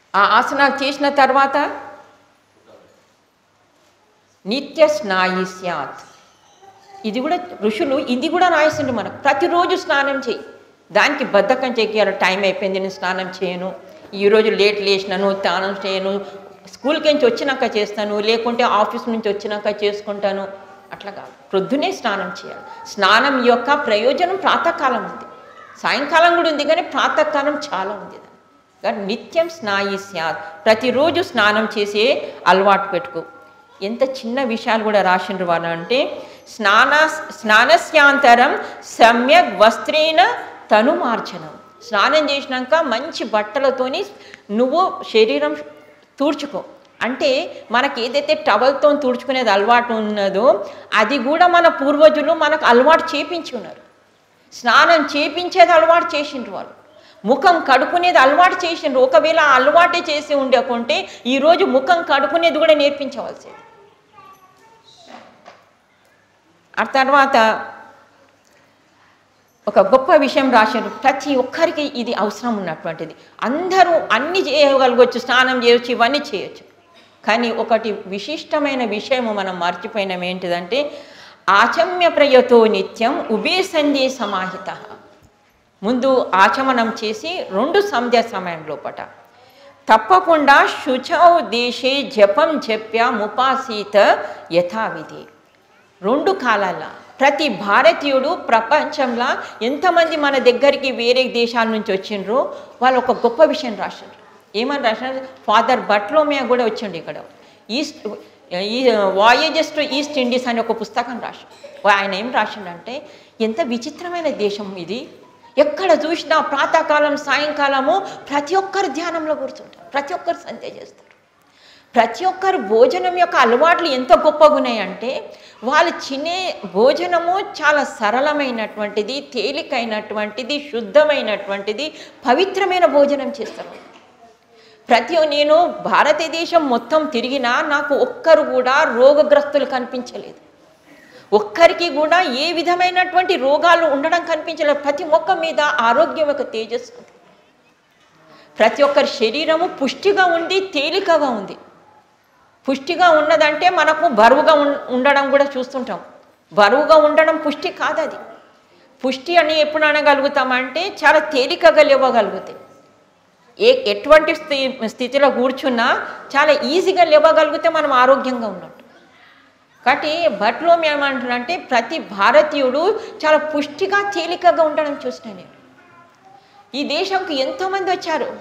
ఆ ఆసనాలు చేసిన తర్వాత నిత్య స్నాయి స్యాత్ ఇది కూడా ఋషులు ఇది కూడా రాయిస్తుండ్రు మనకు ప్రతిరోజు స్నానం చేయి దానికి బద్ధకం చెక్కారు టైం అయిపోయింది నేను స్నానం చేయను ఈరోజు లేట్ లేచినాను స్నానం చేయను స్కూల్కి నుంచి వచ్చినాక చేస్తాను లేకుంటే ఆఫీస్ నుంచి వచ్చినాక చేసుకుంటాను అట్లా కాదు ప్రొద్దునే స్నానం చేయాలి స్నానం యొక్క ప్రయోజనం ప్రాతకాలం ఉంది సాయంకాలం కూడా ఉంది కానీ ప్రాతకాలం చాలా ఉంది దానికి. కాబట్టి నిత్యం స్నాయి స్యాత్ ప్రతిరోజు స్నానం చేసే అలవాటు పెట్టుకో ఎంత చిన్న విషయాలు కూడా రాసిండ్రు వాళ్ళు అంటే స్నాన స్నానస్యాంతరం సమ్యక్ వస్త్రేణ తనుమార్జనం స్నానం చేసినాక మంచి బట్టలతోని నువ్వు శరీరం తూడ్చుకో అంటే మనకి ఏదైతే టవల్తో తుడుచుకునేది అలవాటు ఉన్నదో అది కూడా మన పూర్వజులు మనకు అలవాటు చేపించి ఉన్నారు స్నానం చేపించేది అలవాటు చేసిండ్రు వాళ్ళు ముఖం కడుకునేది అలవాటు చేసిండ్రు ఒకవేళ ఆ అలవాటే చేసి ఉండకుంటే ఈరోజు ముఖం కడుకునేది కూడా నేర్పించవలసింది ఆ తర్వాత ఒక గొప్ప విషయం రాశారు ప్రతి ఒక్కరికి ఇది అవసరం ఉన్నటువంటిది అందరూ అన్ని చేయగలగవచ్చు స్నానం చేయొచ్చు ఇవన్నీ చేయొచ్చు కానీ ఒకటి విశిష్టమైన విషయము మనం మర్చిపోయినాం ఏంటిదంటే ఆచమ్య ప్రయతో నిత్యం ఉభే సంధ్యే సమాహిత ముందు ఆచమనం చేసి రెండు సంధ్య సమయం లోపట తప్పకుండా శుచౌ దేశే జపం జప్య ముపాసీత యథావిధి రెండు కాలాల ప్రతి భారతీయుడు ప్రపంచంలో ఎంతమంది మన దగ్గరికి వేరే దేశాల నుంచి వచ్చిండ్రో వాళ్ళు ఒక గొప్ప విషయం రాశారు ఏమని రాశారు ఫాదర్ బట్లోమియా కూడా వచ్చిండు ఇక్కడ ఈస్ట్ ఈ వాయేజెస్ టు ఈస్ట్ ఇండీస్ అని ఒక పుస్తకం రాశాడు ఆయన ఏం రాసిండంటే ఎంత విచిత్రమైన దేశం ఇది ఎక్కడ చూసినా ప్రాతకాలం సాయంకాలము ప్రతి ఒక్కరు ధ్యానంలో కూర్చుంటారు ప్రతి ఒక్కరు సంధ్య చేస్తారు ప్రతి ఒక్కరు భోజనం యొక్క అలవాట్లు ఎంత గొప్పగా ఉన్నాయంటే వాళ్ళు తినే భోజనము చాలా సరళమైనటువంటిది తేలికైనటువంటిది శుద్ధమైనటువంటిది పవిత్రమైన భోజనం చేస్తారు ప్రతి నేను భారతదేశం మొత్తం తిరిగినా నాకు ఒక్కరు కూడా రోగగ్రస్తులు కనిపించలేదు ఒక్కరికి కూడా ఏ విధమైనటువంటి రోగాలు ఉండడం కనిపించలేదు ప్రతి ఒక్క మీద ఆరోగ్యం యొక్క తేజస్సు ఉంది ప్రతి ఒక్కరి శరీరము పుష్టిగా ఉండి తేలికగా ఉంది పుష్టిగా ఉన్నదంటే మనకు బరువుగా ఉం- ఉండడం కూడా చూస్తుంటాం బరువుగా ఉండడం పుష్టి కాదు అది పుష్టి అని ఎప్పుడు అనగలుగుతామంటే చాలా తేలికగా లేవగలుగుతాయి ఏ ఎటువంటి స్థి స్థితిలో కూర్చున్నా చాలా ఈజీగా లేవగలిగితే మనం ఆరోగ్యంగా ఉన్నట్టు కాబట్టి బట్లో ఏమంటారంటే ప్రతి భారతీయుడు చాలా పుష్టిగా తేలికగా ఉండడం చూసిన నేను ఈ దేశంకి ఎంతోమంది వచ్చారు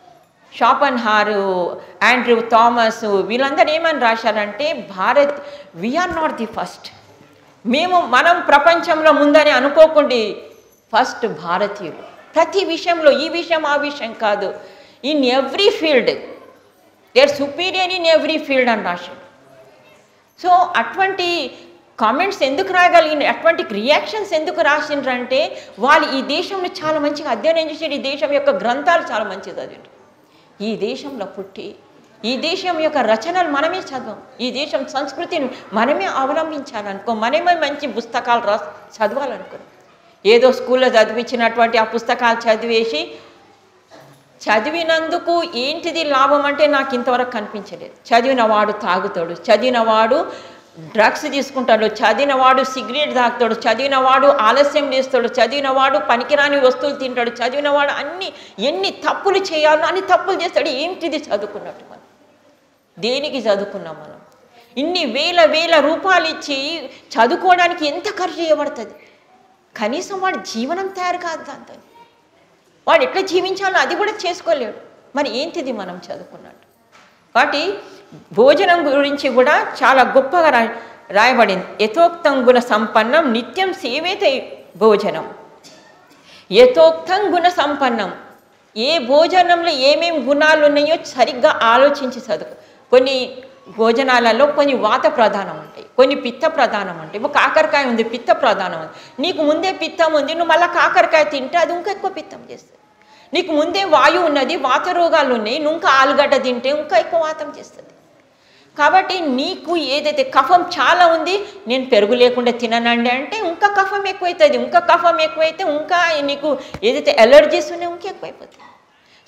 షాపన్ హారు ఆండ్రూ థామస్ వీళ్ళందరూ ఏమని రాశారంటే Bharat we are not the first మేము మనం ప్రపంచంలో ముందని అనుకోకుండా ఫస్ట్ భారతీయులు ప్రతి విషయంలో ఈ విషయం ఆ విషయం కాదు in every field they are superior in every field అని రాశాడు సో అటువంటి కామెంట్స్ ఎందుకు రాయగలిగిన అటువంటి రియాక్షన్స్ ఎందుకు రాసిండ్రంటే వాళ్ళు ఈ దేశంలో చాలా మంచిగా అధ్యయనం చేసి ఈ దేశం యొక్క గ్రంథాలు చాలా మంచిగా చదివారు ఈ దేశంలో పుట్టి ఈ దేశం యొక్క రచనలు మనమే చదవం ఈ దేశం సంస్కృతిని మనమే అవలంబించాలనుకో మనమే మంచి పుస్తకాలు రా చదవాలనుకో ఏదో స్కూల్లో చదివించినటువంటి ఆ పుస్తకాలు చదివేసి చదివినందుకు ఏంటిది లాభం అంటే నాకు ఇంతవరకు కనిపించలేదు చదివిన వాడు తాగుతాడు చదివిన వాడు డ్రగ్స్ తీసుకుంటాడు చదివిన వాడు సిగరెట్ తాగుతాడు చదివిన వాడు ఆలస్యం చేస్తాడు చదివిన వాడు పనికిరాని వస్తువులు తింటాడు చదివిన వాడు అన్ని ఎన్ని తప్పులు చేయాలో అన్ని తప్పులు చేస్తాడు ఏంటిది చదువుకున్నట్టు మనం దేనికి చదువుకున్నాం మనం ఇన్ని వేల వేల రూపాయలు ఇచ్చి చదువుకోవడానికి ఎంత ఖర్చు చేయబడుతుంది కనీసం వాడి జీవనం తయారు కాదు దాంతో వాడు ఎట్లా జీవించాలో అది కూడా చేసుకోలేడు మరి ఏంటిది మనం చదువుకున్నట్టు కాబట్టి భోజనం గురించి కూడా చాలా గొప్పగా రా రాయబడింది యథోక్తం గుణ సంపన్నం నిత్యం సేవేత భోజనం యథోక్తం గుణ సంపన్నం ఏ భోజనంలో ఏమేం గుణాలు ఉన్నాయో సరిగ్గా ఆలోచించి చదువు కొన్ని భోజనాలలో కొన్ని వాత ప్రధానం ఉంటాయి కొన్ని పిత్త ప్రధానం ఉంటాయి ఇప్పుడు కాకరకాయ ఉంది పిత్త ప్రధానం ఉంది నీకు ముందే పిత్తం ఉంది నువ్వు మళ్ళీ కాకరకాయ తింటే అది ఇంకా ఎక్కువ పిత్తం చేస్తుంది నీకు ముందే వాయువు ఉన్నది వాత రోగాలు ఉన్నాయి నువ్వు ఇంకా ఆలుగడ్డ తింటే ఇంకా ఎక్కువ వాతం చేస్తుంది కాబట్టి నీకు ఏదైతే కఫం చాలా ఉంది నేను పెరుగు లేకుండా తిననండి అంటే ఇంకా కఫం ఎక్కువైతుంది ఇంకా కఫం ఎక్కువైతే ఇంకా నీకు ఏదైతే ఎలర్జీస్ ఉన్నాయో ఇంకా ఎక్కువైపోతుంది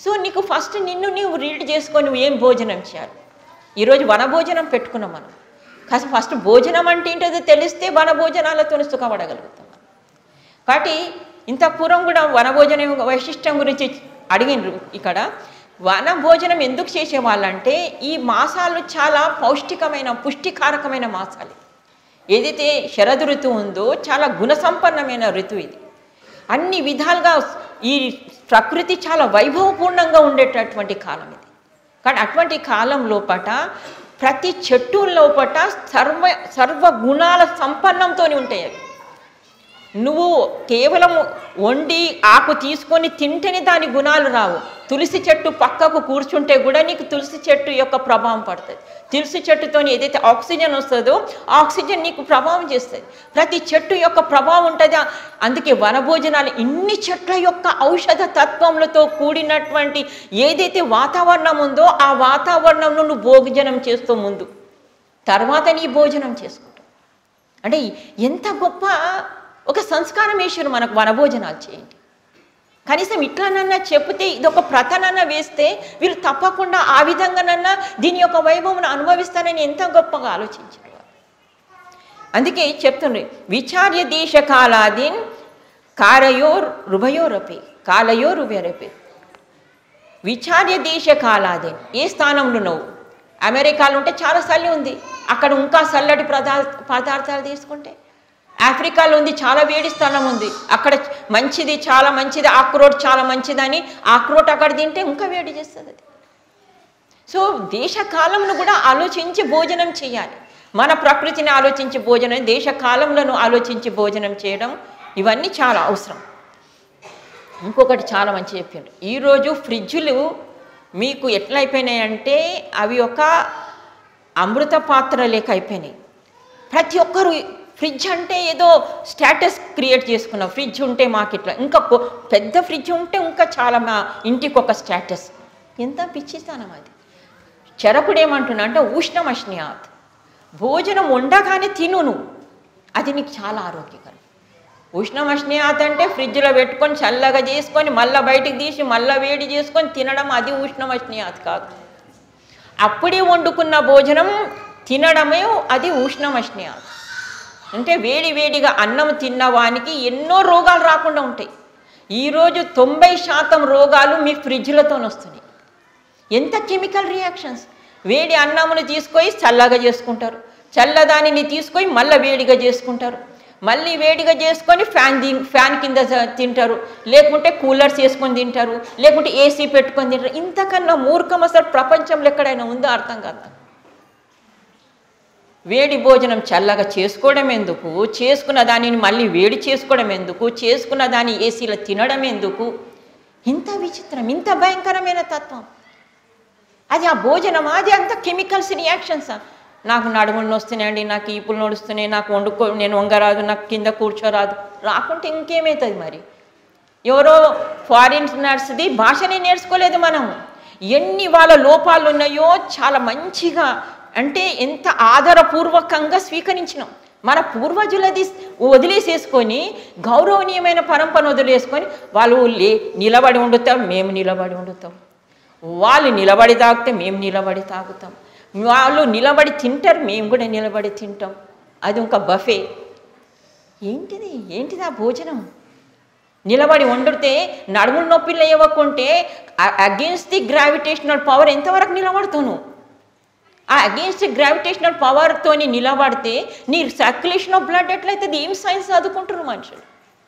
సో నీకు ఫస్ట్ నిన్ను నీవు రీడ్ చేసుకొని నువ్వు ఏం భోజనం చేయాలి ఈరోజు వనభోజనం పెట్టుకున్నాం మనం కాస్త ఫస్ట్ భోజనం అంటే ఏంటో తెలిస్తే వనభోజనాలతో సుఖపడగలుగుతాం మనం. కాబట్టి ఇంత పూర్వం కూడా వనభోజనం వైశిష్టం గురించి అడిగినరు ఇక్కడ వనభోజనం ఎందుకు చేసేవాళ్ళంటే ఈ మాసాలు చాలా పౌష్టికమైన పుష్టికారకమైన మాసాలు ఏదైతే శరద్ ఋతువు ఉందో చాలా గుణసంపన్నమైన ఋతువు ఇది అన్ని విధాలుగా ఈ ప్రకృతి చాలా వైభవపూర్ణంగా ఉండేటటువంటి కాలం ఇది కానీ అటువంటి కాలం లోపట ప్రతి చెట్టు లోపట సర్వ సర్వ గుణాల సంపన్నంతో ఉంటాయి అవి నువ్వు కేవలం వండి ఆకు తీసుకొని తింటేనే దాని గుణాలు రావు తులసి చెట్టు పక్కకు కూర్చుంటే కూడా నీకు తులసి చెట్టు యొక్క ప్రభావం పడుతుంది తులసి చెట్టుతో ఏదైతే ఆక్సిజన్ వస్తుందో ఆ ఆక్సిజన్ నీకు ప్రభావం చేస్తుంది ప్రతి చెట్టు యొక్క ప్రభావం ఉంటుంది అందుకే వనభోజనాలు ఇన్ని చెట్ల యొక్క ఔషధ తత్వములతో కూడినటువంటి ఏదైతే వాతావరణం ఉందో ఆ వాతావరణంలో నువ్వు భోజనం చేస్తూ ముందు తర్వాత నీ భోజనం చేసుకుంటావు అంటే ఎంత గొప్ప ఒక సంస్కారం వేసారు మనకు వనభోజనాలు చేయండి కనీసం ఇట్లానన్నా చెప్తే ఇదొక ప్రతనన్నా వేస్తే వీళ్ళు తప్పకుండా ఆ విధంగానన్నా దీని యొక్క వైభవం అనుభవిస్తానని ఎంత గొప్పగా ఆలోచించారు వారు. అందుకే చెప్తుండ్రు విచార్య దేశ కాలాదీన్ కారయోర్ రుభయోరపి కాలయోర్ రుభయరపి విచార్య దేశ కాలాదీన్ ఏ స్థానంలో నువ్వు అమెరికాలో ఉంటే చాలా చలి ఉంది అక్కడ ఇంకా చల్లటి పదార్థ పదార్థాలు తీసుకుంటే ఆఫ్రికాలో ఉంది చాలా వేడి స్థలం ఉంది అక్కడ మంచిది చాలా మంచిది ఆక్రోట్ చాలా మంచిదని ఆక్రోట్ అక్కడ తింటే ఇంకా వేడి చేస్తుంది అది సో దేశ కాలంను కూడా ఆలోచించి భోజనం చేయాలి మన ప్రకృతిని ఆలోచించి భోజనం దేశ కాలంలో ఆలోచించి భోజనం చేయడం ఇవన్నీ చాలా అవసరం ఇంకొకటి చాలా మంచి చెప్పిండు ఈరోజు ఫ్రిడ్జులు మీకు ఎట్లా అయిపోయినాయంటే అవి ఒక అమృత పాత్ర లేక అయిపోయినాయి ప్రతి ఒక్కరు ఫ్రిడ్జ్ అంటే ఏదో స్టేటస్ క్రియేట్ చేసుకున్నాం ఫ్రిడ్జ్ ఉంటే మాకు ఇట్లా ఇంకా కొ- పెద్ద ఫ్రిడ్జ్ ఉంటే ఇంకా చాలా మా ఇంటికి ఒక స్టేటస్ ఎంత పిచ్చిస్తానం అది చెరకుడు ఏమంటున్నా అంటే ఉష్ణమష్ణియాత్ భోజనం వండగానే తిను నువ్వు అది నీకు చాలా ఆరోగ్యకరం ఉష్ణమష్ణియాత్ అంటే ఫ్రిడ్జ్లో పెట్టుకొని చల్లగా చేసుకొని మళ్ళీ బయటికి తీసి మళ్ళీ వేడి చేసుకొని తినడం అది ఉష్ణమష్ణియాత్ కాదు అప్పుడే వండుకున్న భోజనం తినడమే అది ఉష్ణమష్ణియాత్ అంటే వేడి వేడిగా అన్నం తిన్నవానికి ఎన్నో రోగాలు రాకుండా ఉంటాయి ఈరోజు తొంభై శాతం రోగాలు మీ ఫ్రిడ్జ్లతో వస్తున్నాయి ఎంత కెమికల్ రియాక్షన్స్ వేడి అన్నమును తీసుకొని చల్లగా చేసుకుంటారు చల్లదానిని తీసుకొని మళ్ళీ వేడిగా చేసుకుంటారు మళ్ళీ వేడిగా చేసుకొని ఫ్యాన్ ది ఫ్యాన్ కింద జ- తింటారు లేకుంటే కూలర్స్ వేసుకొని తింటారు లేకుంటే ఏసీ పెట్టుకొని తింటారు ఇంతకన్నా మూర్ఖం అసలు ప్రపంచంలో ఎక్కడైనా ఉందో అర్థం కాదు నాకు. వేడి భోజనం చల్లగా చేసుకోవడం ఎందుకు చేసుకున్న దానిని మళ్ళీ వేడి చేసుకోవడం ఎందుకు చేసుకున్న దాన్ని ఏసీలో తినడం ఎందుకు ఇంత విచిత్రం ఇంత భయంకరమైన తత్వం అది ఆ భోజనం అది అంత కెమికల్స్ రియాక్షన్స్ నాకు నడుములు నొస్తున్నాయండి నాకు ఈపులు నడుస్తున్నాయి నాకు వండుకో నేను వంగరాదు నాకు కింద కూర్చోరాదు రాకుంటే ఇంకేమవుతుంది మరి ఎవరో ఫారినర్స్ది భాషనే నేర్చుకోలేదు మనం ఎన్ని వాళ్ళ లోపాలు ఉన్నాయో చాలా మంచిగా అంటే ఎంత ఆధారపూర్వకంగా స్వీకరించినాం మన పూర్వజులది వదిలేసేసుకొని గౌరవనీయమైన పరంపరను వదిలేసుకొని వాళ్ళు లే నిలబడి వండుతాం మేము నిలబడి వండుతాం వాళ్ళు నిలబడి తాగితే మేము నిలబడి తాగుతాం వాళ్ళు నిలబడి తింటారు మేము కూడా నిలబడి తింటాం అది ఒక బఫే ఏంటిది ఏంటిది ఆ భోజనం నిలబడి వండితే నడుములు నొప్పిలు లేవకుంటే అగేన్స్ట్ ది గ్రావిటేషనల్ పవర్ ఎంతవరకు నిలబడతాను ఆ అగేన్స్ట్ గ్రావిటేషనల్ పవర్తోని నిలబడితే నీ సర్క్యులేషన్ ఆఫ్ బ్లడ్ ఎట్లయితే ఏం సైన్స్ చదువుకుంటారు మనుషులు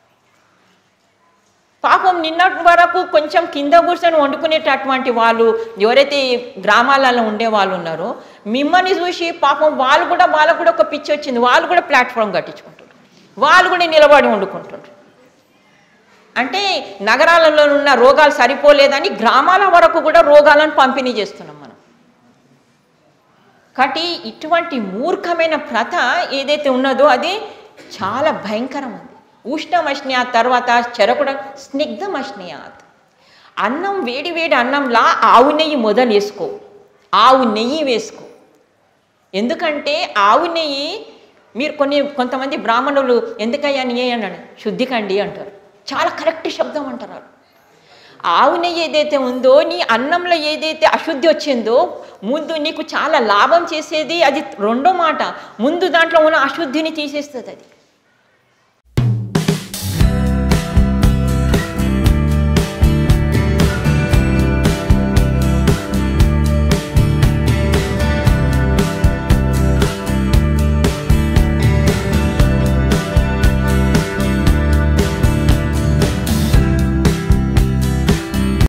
పాపం నిన్నటి వరకు కొంచెం కింద కూర్చొని వండుకునేటటువంటి వాళ్ళు ఎవరైతే గ్రామాలలో ఉండే వాళ్ళు ఉన్నారో మిమ్మల్ని చూసి పాపం వాళ్ళు కూడా వాళ్ళకు కూడా ఒక పిచ్చి వచ్చింది వాళ్ళు కూడా ప్లాట్ఫామ్ కట్టించుకుంటారు వాళ్ళు కూడా నిలబడి వండుకుంటారు అంటే నగరాలలో ఉన్న రోగాలు సరిపోలేదని గ్రామాల వరకు కూడా రోగాలను పంపిణీ చేస్తున్నాం మనం కాబట్టి ఇటువంటి మూర్ఖమైన ప్రథ ఏదైతే ఉన్నదో అది చాలా భయంకరం ఉంది ఉష్ణమష్ణియాత్ తర్వాత చెరకుడ స్నిగ్ధమష్ణియాత్ అన్నం వేడి వేడి అన్నంలా ఆవు నెయ్యి మొదలు వేసుకో ఆవు నెయ్యి వేసుకో ఎందుకంటే ఆవు నెయ్యి మీరు కొన్ని కొంతమంది బ్రాహ్మణులు ఎందుకయ్యా నెయ్యి అన్నాడు శుద్ధికండి అంటారు చాలా కరెక్ట్ శబ్దం అంటారు వాళ్ళు. ఆవు నెయ్యి ఏదైతే ఉందో నీ అన్నంలో ఏదైతే అశుద్ధి వచ్చిందో ముందు నీకు చాలా లాభం చేసేది అది రెండో మాట ముందు దాంట్లో ఉన్న అశుద్ధిని తీసేస్తుంది అది